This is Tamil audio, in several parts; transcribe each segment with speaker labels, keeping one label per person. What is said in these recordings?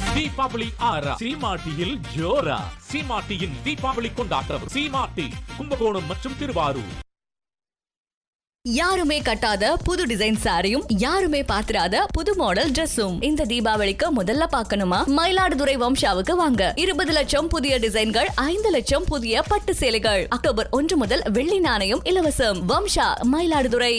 Speaker 1: தீபாவளி ஆறா சீமாட்டியில் ஜோரா சீமாட்டியின் தீபாவளி கொண்டாட்டம் சீமாட்டி கும்பகோணம் மற்றும் திருவாரூர்
Speaker 2: யாருமே கட்டாத புது டிசைன் சாரியும் யாருமே பாத்திராத புது மாடல் Dressum இந்த தீபாவளிக்கு முதல்ல பார்க்கணுமா மயிலாடுதுறை வம்சாவுக்கு வாங்க இருபது லட்சம் புதிய டிசைன்கள் ஐந்து லட்சம் புதிய பட்டு சேலைகள் அக்டோபர் ஒன்று முதல் வெள்ளி நாணயம் இலவசம் வம்சா மயிலாடுதுறை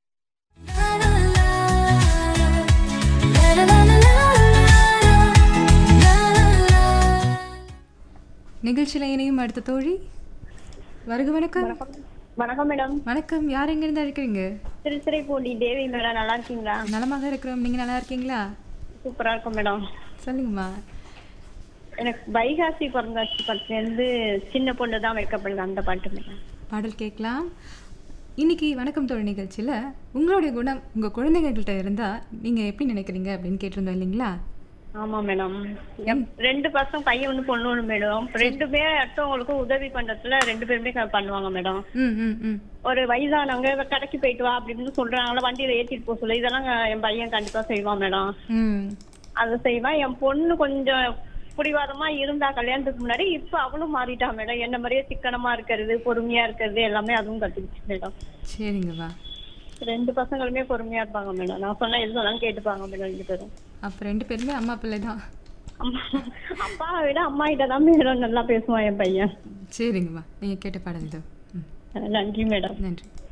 Speaker 3: நிகழ்ச்சியில் இணையும் அடுத்த தோழி வருக வணக்கம்
Speaker 4: வணக்கம் மேடம்
Speaker 3: வணக்கம் யார் எங்கிருந்து அழைக்கிறீங்க
Speaker 4: திருச்சிரைப்பூண்டி தேவி மேடம் நல்லா இருக்கீங்களா
Speaker 3: நலமாக இருக்கிறோம் நீங்க நல்லா இருக்கீங்களா
Speaker 4: சூப்பரா இருக்கும் மேடம்
Speaker 3: சொல்லுங்கம்மா
Speaker 4: எனக்கு வைகாசி பிறந்தாச்சு படத்துலேருந்து சின்ன பொண்ணு தான் வைக்கப்படுது அந்த பாட்டு மேடம்
Speaker 3: பாடல் கேட்கலாம் இன்னைக்கு வணக்கம் தோழி நிகழ்ச்சியில் உங்களுடைய குணம் உங்கள் குழந்தைங்கள்கிட்ட இருந்தால் நீங்கள் எப்படி நினைக்கிறீங்க அப்படின்னு கேட்டிருந்தோம் இல்லைங்களா
Speaker 4: ஆமா மேடம் எம் ரெண்டு பசங்க பையன் ஒன்று பொண்ணு ஒன்று மேடம் ரெண்டுமே அடுத்தவங்களுக்கு உதவி பண்றதுல ரெண்டு பேருமே க- பண்ணுவாங்க மேடம்
Speaker 3: ம் ம் ம்
Speaker 4: ஒரு வயதானவங்க கடைக்கு போயிட்டு வா அப்படின்னு சொல்றாங்களா வண்டியில ஏத்திட்டு போக சொல்ல இதெல்லாம் என் பையன் கண்டிப்பா செய்வான் மேடம்
Speaker 3: ம்
Speaker 4: அதை செய்வான் என் பொண்ணு கொஞ்சம் பிடிவாதமா இருந்தா கல்யாணத்துக்கு முன்னாடி இப்ப அவளும் மாறிட்டா மேடம் என்ன மாதிரியே சிக்கனமா இருக்கிறது பொறுமையா இருக்கிறது எல்லாமே அதுவும் கத்துக்கிச்சு மேடம்
Speaker 3: சரிங்கம்மா
Speaker 4: ரெண்டு பசங்களுமே பொறுமையா இருப்பாங்க மேடம் நான் சொன்னா எது சொன்னாலும் கேட்டுப்பாங்க மேடம் ரெண்டு பேரும்
Speaker 3: அப்போ ரெண்டு பேருமே அம்மா பிள்ளை தான்
Speaker 4: அம்மா அப்பாவை விட அம்மா கிட்ட தான் மேடம் நல்லா பேசுவான் என் பையன்
Speaker 3: சரிங்கம்மா நீங்கள் கேட்ட பாடல் இதோ ம்
Speaker 4: நன்றி மேடம்
Speaker 3: நன்றி